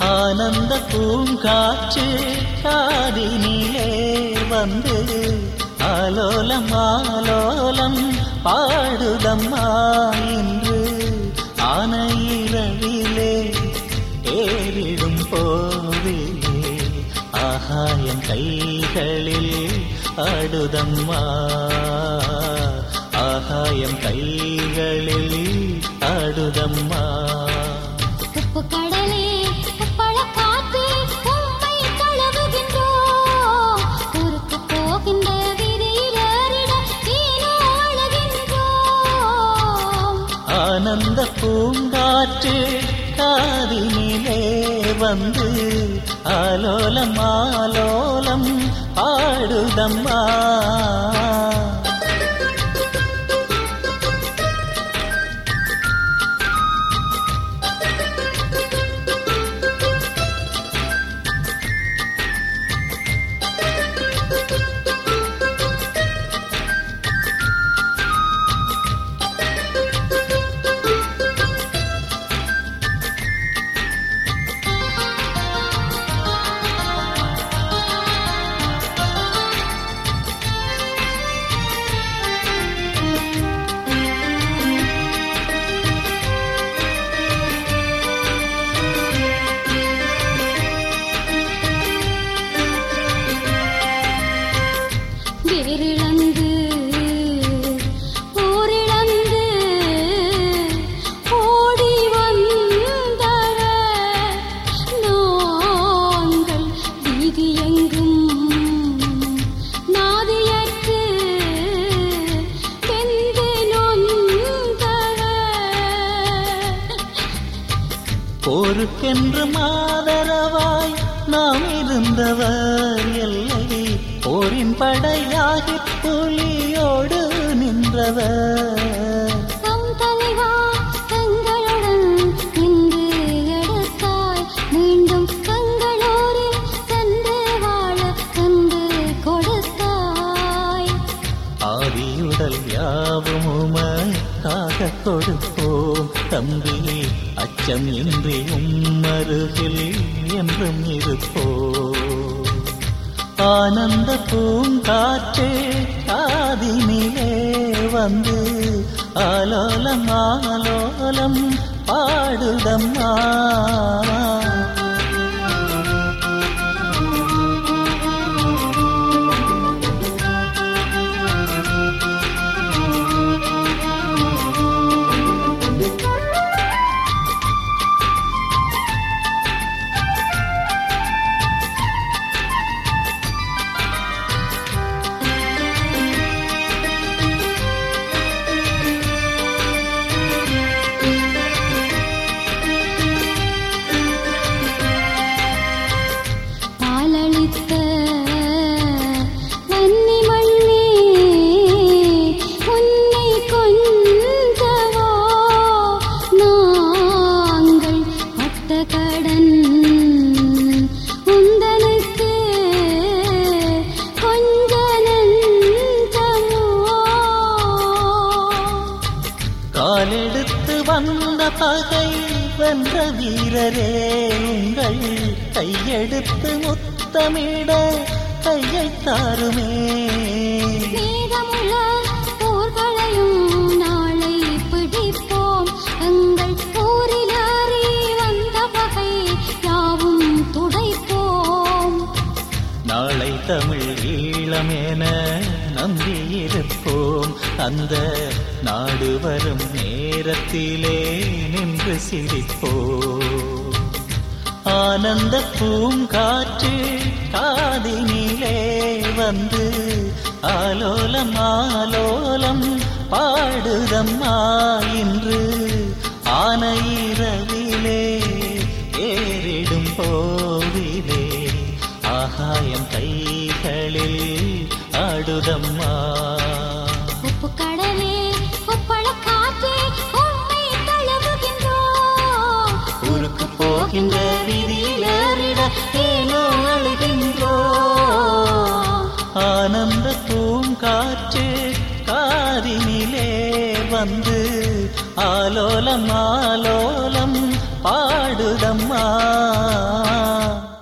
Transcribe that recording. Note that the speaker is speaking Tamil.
ஆனந்த பூங்காற்று காதினிலே வந்து ஆலோலம் ஆலோலம் பாடுதம்மா இன்று ஆனையிரவிலே ஏறிடும் போதிலே ஆகாயம் கைகளில் ஆடுதம்மா ஆகாயம் கைகளில் ஆடுதம்மா உப்பு கடலே உப்பள காற்றே உம்மை தழுவுகின்றோம் ஊருக்கு போகின்ற வீதியில் ஏறிட நீனோ அழுகின்றோம் ஆனந்த பூங்காற்று காதினிலே வந்து ஆலோலம் ஆலோலம் பாடுதம்மா வேரிழந்து போரிழந்து ஓடி வந்தவர் நாங்கள் வீதியெங்கும் நாதியற்று வெந்து நொந்தவர் போருக்கென்று மாதரவாய் நாம் இருந்தவர் எல்லை போரின் படையாகி புலியோடு நின்றவர் நம் தலைவா எங்களுடன் நின்று எடுத்தாய் மீண்டும் கங்களூரில் சென்று வாழ கண்டு கொடுத்தாய் ஆதியுடல் யாவும் உமக்காக கொடுப்போம் தம்பி அச்சம் இன்றி உம்மருகில் என்றும் இருப்போம் ஆனந்த பூங்காற்றே காதினிலே வந்து ஆலோலம் ஆலோலம் பாடுதம்மா பாலளித்த வன்னி மண்ணே உன்னை கொஞ்சவோ நாங்கள் பட்ட கடன் உந்தனுக்கு கொஞ்ச நெஞ்சமோ காலெடுத்து வந்த பகை வென்ற வீரரே உங்கள் கையெடுத்து முத்தமிட கையை தாருமே மீதமுள்ள போர்களையும் நாளை பிடிப்போம் எங்கள் ஊரிலேறி வந்த பகை யாவும் துடைப்போம் நாளை தமிழ் ஈழமென நம்பியிருப்போம் அந்த நாடு வரும் நேரத்திலே நின்று சிரிப்போம் ஆனந்த பூங்காற்று காதினிலே வந்து ஆலோலம் ஆலோலம் பாடுதம்மா இன்று ஆனையிரவிலே ஏறிடும் போதிலே ஆகாயம் கைகளில் ஆடுதம்மா உப்பு கடலே உப்பள காற்றே உம்மை தழுவுகின்றோம் ஊருக்கு போகின்ற வீதியில் ஏறிட ஏனோ அழுகின்றோ ஆனந்த பூங்காற்று காரினிலே வந்து ஆலோலம் ஆலோலம் பாடுதம்மா